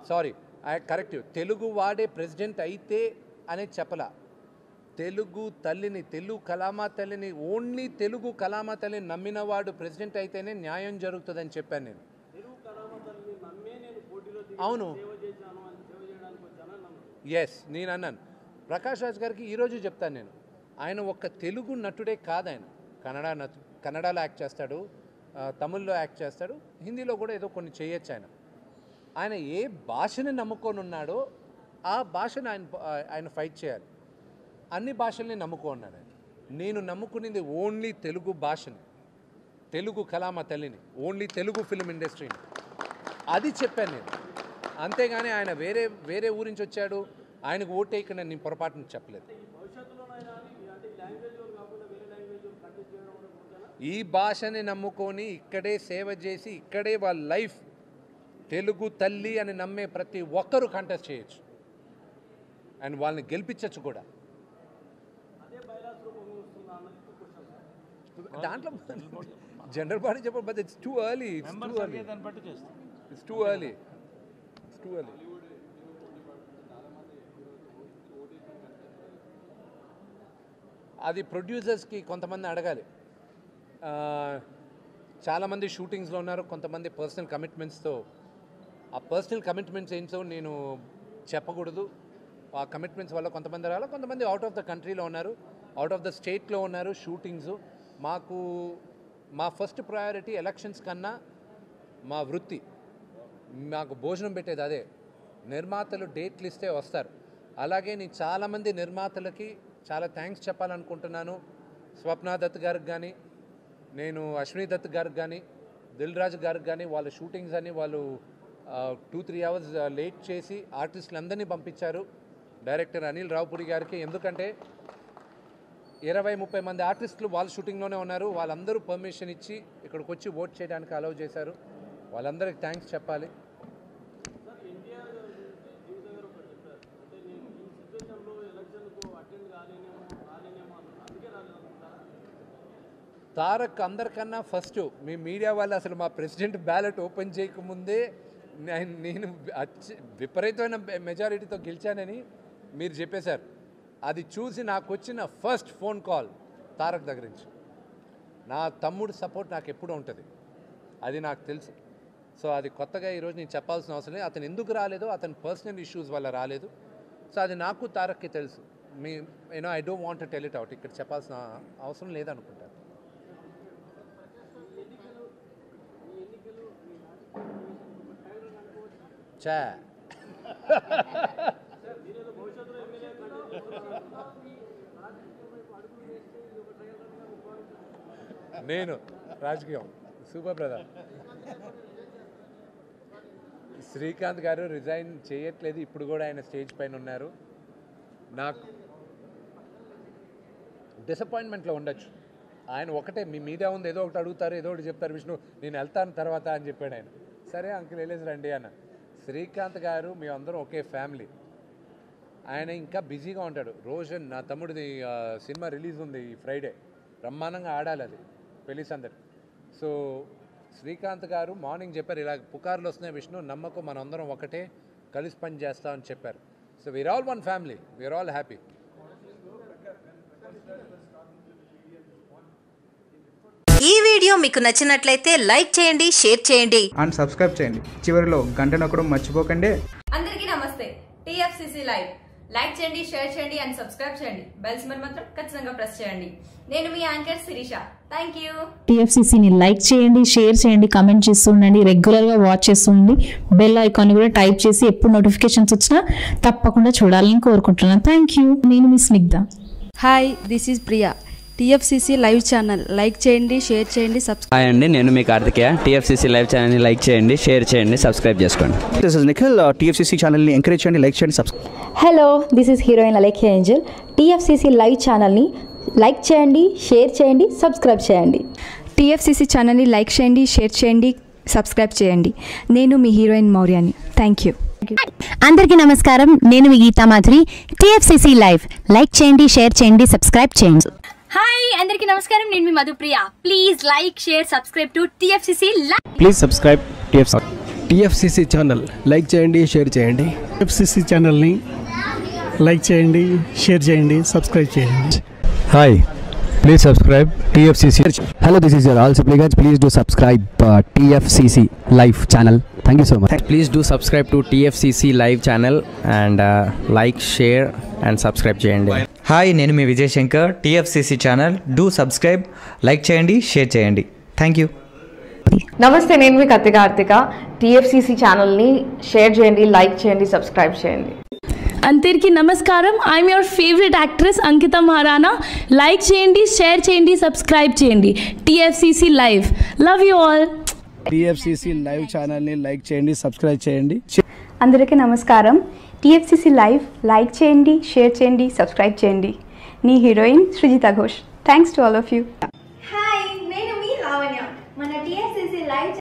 sorry correct Telugu వాడే president అయితే అనేది చెప్పలా తెలుగు తల్లిని తెలుగు కలామా తల్లిని ఓన్లీ తెలుగు కలామా తల్లిని నమ్మినవాడు ప్రెసిడెంట్ అయితేనే న్యాయం జరుగుతుందని చెప్పాను నేను అవును ఎస్ నేను అన్నాను ప్రకాష్ రాజ్ గారికి ఈరోజు చెప్తాను నేను ఆయన ఒక్క తెలుగు నటుడే కాదు ఆయన కన్నడ నటు కన్నడలో యాక్ట్ చేస్తాడు ఆ, తమిళ్లో యాక్ట్ చేస్తాడు హిందీలో కూడా ఏదో కొన్ని చేయొచ్చు ఆయన ఆయన ఏ భాషని నమ్ముకొని ఉన్నాడో ఆ భాషను ఆయన ఆయన ఫైట్ చేయాలి అన్ని భాషల్ని నమ్ముకున్నాడు ఆయన నేను నమ్ముకునేది ఓన్లీ తెలుగు భాషని తెలుగు కళామ తల్లిని ఓన్లీ తెలుగు ఫిల్మ్ ఇండస్ట్రీని అది చెప్పాను నేను అంతేగాని ఆయన వేరే వేరే ఊరి నుంచి వచ్చాడు ఆయనకు ఓటే ఇక్కడ నేను పొరపాటున చెప్పలేదు ఈ భాషని నమ్ముకొని ఇక్కడే సేవ చేసి ఇక్కడే వాళ్ళ లైఫ్ తెలుగు తల్లి అని నమ్మే ప్రతి ఒక్కరూ కంటెస్ట్ చేయొచ్చు అండ్ వాళ్ళని గెలిపించవచ్చు కూడా దాంట్లో జనరల్ బాడీ చెప్ప but it's too early it's too early దాన్ని బట్టి చేస్తాం it's too early it's too early అది ప్రొడ్యూసర్స్కి కొంతమంది అడగాలి ఆ, చాలామంది షూటింగ్స్లో ఉన్నారు కొంతమంది పర్సనల్ కమిట్మెంట్స్తో ఆ పర్సనల్ కమిట్మెంట్స్ ఏంటో నేను చెప్పకూడదు ఆ కమిట్మెంట్స్ వల్ల కొంతమంది రావాలి కొంతమంది అవుట్ ఆఫ్ ద కంట్రీలో ఉన్నారు అవుట్ ఆఫ్ ద స్టేట్లో ఉన్నారు షూటింగ్స్ మాకు మా ఫస్ట్ ప్రయారిటీ ఎలక్షన్స్ కన్నా మా వృత్తి మాకు భోజనం పెట్టేది అదే నిర్మాతలు డేట్లు ఇస్తే వస్తారు అలాగే నేను చాలామంది నిర్మాతలకి చాలా థ్యాంక్స్ చెప్పాలనుకుంటున్నాను స్వప్న దత్ గారికి కానీ నేను అశ్విని దత్ గారికి కానీ దిల్ రాజు గారికి కానీ వాళ్ళ షూటింగ్స్ అని వాళ్ళు టూ త్రీ అవర్స్ లేట్ చేసి ఆర్టిస్టులందరినీ పంపించారు డైరెక్టర్ అనిల్ రావుపూడి గారికి ఎందుకంటే ఇరవై ముప్పై మంది ఆర్టిస్టులు వాళ్ళ షూటింగ్లోనే ఉన్నారు వాళ్ళందరూ పర్మిషన్ ఇచ్చి ఇక్కడికి వచ్చి ఓట్ చేయడానికి అలౌ చేశారు వాళ్ళందరికీ థ్యాంక్స్ చెప్పాలి తారక్ అందరికన్నా ఫస్ట్ మీ మీడియా వాళ్ళు అసలు మా ప్రెసిడెంట్ బ్యాలెట్ ఓపెన్ చేయకముందే నేను నేను అచ్చి విపరీతమైన మెజారిటీతో గెలిచానని మీరు చెప్పేశారు అది చూసి నాకు వచ్చిన ఫస్ట్ ఫోన్ కాల్ తారక్ దగ్గర నుంచి నా తమ్ముడు సపోర్ట్ నాకు ఎప్పుడూ ఉంటుంది అది నాకు తెలుసు సో అది కొత్తగా ఈరోజు నేను చెప్పాల్సిన అవసరం లేదు అతను ఎందుకు రాలేదో అతని పర్సనల్ ఇష్యూస్ వల్ల రాలేదు సో అది నాకు తారక్కి తెలుసు మీ you know I don't want tell it out ఇక్కడ చెప్పాల్సిన అవసరం లేదనుకుంటాను చా నేను రాజకీయం సూపర్ బ్రదర్ శ్రీకాంత్ గారు రిజైన్ చేయట్లేదు ఇప్పుడు కూడా ఆయన స్టేజ్ పైన ఉన్నారు నాకు డిసప్పాయింట్మెంట్లో ఉండొచ్చు ఆయన ఒకటే మీ మీదే ఉంది ఏదో ఒకటి అడుగుతారు ఏదో ఒకటి చెప్తారు విష్ణు నేను వెళ్తాను తర్వాత అని చెప్పాడు ఆయన సరే అంకుల్ వెళ్ళేసి రండి అన్న శ్రీకాంత్ గారు మీ అందరం ఒకే ఫ్యామిలీ ఆయన ఇంకా బిజీగా ఉంటాడు రోజన్ నా తమ్ముడిది ఆ, సినిమా రిలీజ్ ఉంది ఈ ఫ్రైడే బ్రహ్మాండంగా ఆడాలి అది పెళ్లి సందడి సో శ్రీకాంత్ గారు మార్నింగ్ చెప్పారు ఇలా పుకార్లు వస్తున్నాయి విష్ణు నమ్మకం మనందరం ఒకటే కలిసి పని చేస్తామని చెప్పారు so we are all one family we are all happy ఈ వీడియో మీకు నచ్చినట్లయితే లైక్ చేయండి షేర్ చేయండి అండ్ సబ్స్క్రైబ్ చేయండి చివరిలో గంట నొక్కడం మర్చిపోకండి అందరికీ నమస్తే టీఎఫ్సిసి లైవ్ లైక్ చేయండి షేర్ చేయండి అండ్ సబ్స్క్రైబ్ చేయండి బెల్స్ మరి మాత్రం ఖచ్చితంగా ప్రెస్ చేయండి నేను మీ యాంకర్ శిరీష థ్యాంక్ యూ టీఎఫ్సీసీని లైక్ చేయండి షేర్ చేయండి కమెంట్ చేస్తూ ఉండండి రెగ్యులర్గా వాచ్ చేస్తూ ఉండండి బెల్ ఐకాన్ కూడా టైప్ చేసి ఎప్పుడు నోటిఫికేషన్స్ వచ్చినా తప్పకుండా చూడాలని కోరుకుంటున్నాను థ్యాంక్ యూ నేను మీ Snigdha hi this is Priya TFCC live channel like చేయండి షేర్ చేయండి సబ్స్క్రైబ్ హాయ్ అండి నేను మీ కార్తికేయ టీఎఫ్సీసీ లైవ్ ఛానల్ని లైక్ చేయండి షేర్ చేయండి సబ్స్క్రైబ్ చేసుకోండి దిస్ ఇస్ నిఖిల్ టీఎఫ్సీసీ ఛానల్ని ఎంకరేజ్ చేయండి లైక్ చేయండి subscribe hello this is heroine Alekhya Angel TFCC live ఛానల్ని లైక్ చేయండి షేర్ చేయండి సబ్స్క్రైబ్ చేయండి టీఎఫ్సిసి ఛానల్ని లైక్ చేయండి షేర్ చేయండి సబ్స్క్రైబ్ చేయండి నేను మీ హీరోయిన్ మౌర్యాని థ్యాంక్ యూ అందరికీ నమస్కారం నేను మీ Geetha Madhuri TFCC live like చేయండి షేర్ చేయండి సబ్స్క్రైబ్ చేయండి హాయ్ అందరికీ నమస్కారం నేను మీ Madhupriya please like share subscribe to TFCC please subscribe TFC TFCC channel like చేయండి షేర్ చేయండి ఎఫ్సిసి ఛానల్ని లైక్ చేయండి షేర్ చేయండి సబ్స్క్రైబ్ చేయండి hi please subscribe TFCC hello this is your ఆల్ సిప్లిగన్స్ please do subscribe TFCC live channel thank you so much please do subscribe to TFCC live channel and like share and subscribe చేయండి hi నేను మీ Vijay Shankar TFCC channel do subscribe like చేయండి share చేయండి thank you నమస్తే నేను మీ Kathi Karthika TFCC ఛానల్ని share చేయండి లైక్ చేయండి సబ్స్క్రైబ్ చేయండి అందరికీ నమస్కారం I'm your favourite actress Ankita Maharana like చేయండి షేర్ చేయండి సబ్స్క్రైబ్ చేయండి TFCC live love you all TFCC live ఛానల్ని లైక్ చేయండి సబ్స్క్రైబ్ చేయండి అందరికీ నమస్కారం టీఎఫ్సిసి లైవ్ లైక్ చేయండి షేర్ చేయండి సబ్స్క్రైబ్ చేయండి నీ heroine Srujitha Ghosh thanks to all of you hi నేను మీ లావణ్య మన టీఎస్సీసీ లైవ్